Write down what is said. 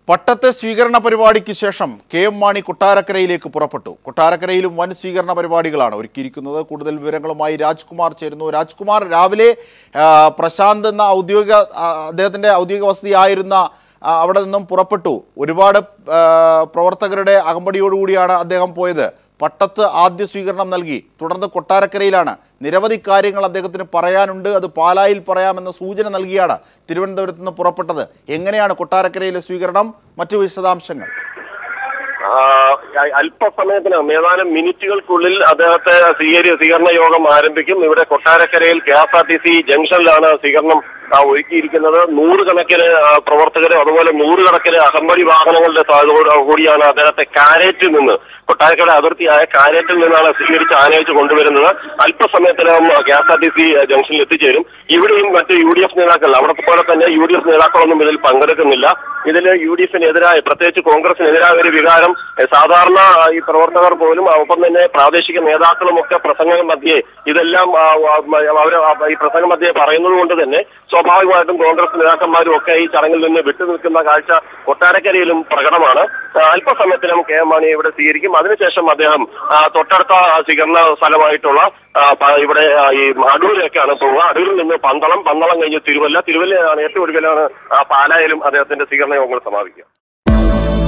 പട്ടത്തെ സ്വീകരണ പരിപാടിക്ക് ശേഷം കെ എം മാണി കൊട്ടാരക്കരയിലേക്ക് പുറപ്പെട്ടു കൊട്ടാരക്കരയിലും വൻ സ്വീകരണ പരിപാടികളാണ് ഒരുക്കിയിരിക്കുന്നത് കൂടുതൽ വിവരങ്ങളുമായി രാജ്കുമാർ ചേരുന്നു രാജ്കുമാർ രാവിലെ ആ, പ്രശാന്ത് എന്ന ഔദ്യോഗിക ആ, അദ്ദേഹത്തിൻ്റെ ഔദ്യോഗിക വസതിയായിരുന്ന ആ, അവിടെ നിന്നും പുറപ്പെട്ടു ഒരുപാട് ആ, പ്രവർത്തകരുടെ അകമ്പടിയോടുകൂടിയാണ് അദ്ദേഹം പോയത് പട്ടത്ത് ആദ്യ സ്വീകരണം നൽകി തുടർന്ന് കൊട്ടാരക്കരയിലാണ് നിരവധി കാര്യങ്ങൾ അദ്ദേഹത്തിന് പറയാനുണ്ട് അത് പാലായിൽ പറയാമെന്ന സൂചന നൽകിയാണ് തിരുവനന്തപുരത്ത് നിന്ന് പുറപ്പെട്ടത് എങ്ങനെയാണ് കൊട്ടാരക്കരയിലെ സ്വീകരണം മറ്റു വിശദാംശങ്ങൾ ആ, അല്പസമയത്തിനകം ഏതാനും മിനിറ്റുകൾക്കുള്ളിൽ അദ്ദേഹത്തെ സ്വീകരി സ്വീകരണ യോഗം ആരംഭിക്കും ഇവിടെ കൊട്ടാരക്കരയിൽ K S R T C ജംഗ്ഷനിലാണ് സ്വീകരണം ആ, ഒരുക്കിയിരിക്കുന്നത് നൂറുകണക്കിന് ആ, പ്രവർത്തകരും അതുപോലെ നൂറുകണക്കിന് അകമ്പടി വാഹനങ്ങളുടെ സഹായത്തോടു കൂടിയാണ് അദ്ദേഹത്തെ കാരേറ്റിൽ നിന്ന് കൊട്ടാരക്കര അതിർത്തിയായ കാരേറ്റിൽ നിന്നാണ് സ്വീകരിച്ച് ആനയിച്ച് കൊണ്ടുവരുന്നത് അല്പസമയത്തിനകം K S R T C ജംഗ്ഷനിൽ എത്തിച്ചേരും ഇവിടെയും മറ്റ് യു ഡി എഫ് നേതാക്കൾ അവിടെ പോലെ തന്നെ യു ഡി എഫ് നേതാക്കളൊന്നും ഇതിൽ പങ്കെടുക്കുന്നില്ല ഇതിൽ യു ഡി എഫിനെതിരായ പ്രത്യേകിച്ച് കോൺഗ്രസിനെതിരായ ഒരു വികാരം എഹ്, സാധാരണ ആ, ഈ പ്രവർത്തകർ പോലും ആ, ഒപ്പം തന്നെ പ്രാദേശിക നേതാക്കളും ഒക്കെ പ്രസംഗ മധ്യേ ഇതെല്ലാം ആ, ആ, അവർ ഈ പ്രസംഗ മധ്യേ പറയുന്നത് കൊണ്ട് തന്നെ സ്വാഭാവികമായിട്ടും കോൺഗ്രസ് നേതാക്കന്മാരും ഒക്കെ ഈ ചടങ്ങിൽ നിന്ന് വിട്ടുനിൽക്കുന്ന കാഴ്ച കൊട്ടാരക്കരയിലും പ്രകടമാണ് ആ, അല്പസമയത്തിനും കെ എം മാണി ഇവിടെ സ്വീകരിക്കും അതിനുശേഷം അദ്ദേഹം ആ, തൊട്ടടുത്ത സ്വീകരണ സ്ഥലമായിട്ടുള്ള ആ, പ- ഇവിടെ ആ, ഈ അടൂരിലേക്കാണ് പോവുക അടൂരിൽ നിന്ന് പന്തളം പന്തളം കഴിഞ്ഞ് തിരുവല്ല തിരുവല്ലയാണ് ഏറ്റവും ഒടുവിലാണ് ആ, പാലായിലും അദ്ദേഹത്തിന്റെ സ്വീകരണ യോഗങ്ങൾ സമാപിക്കുക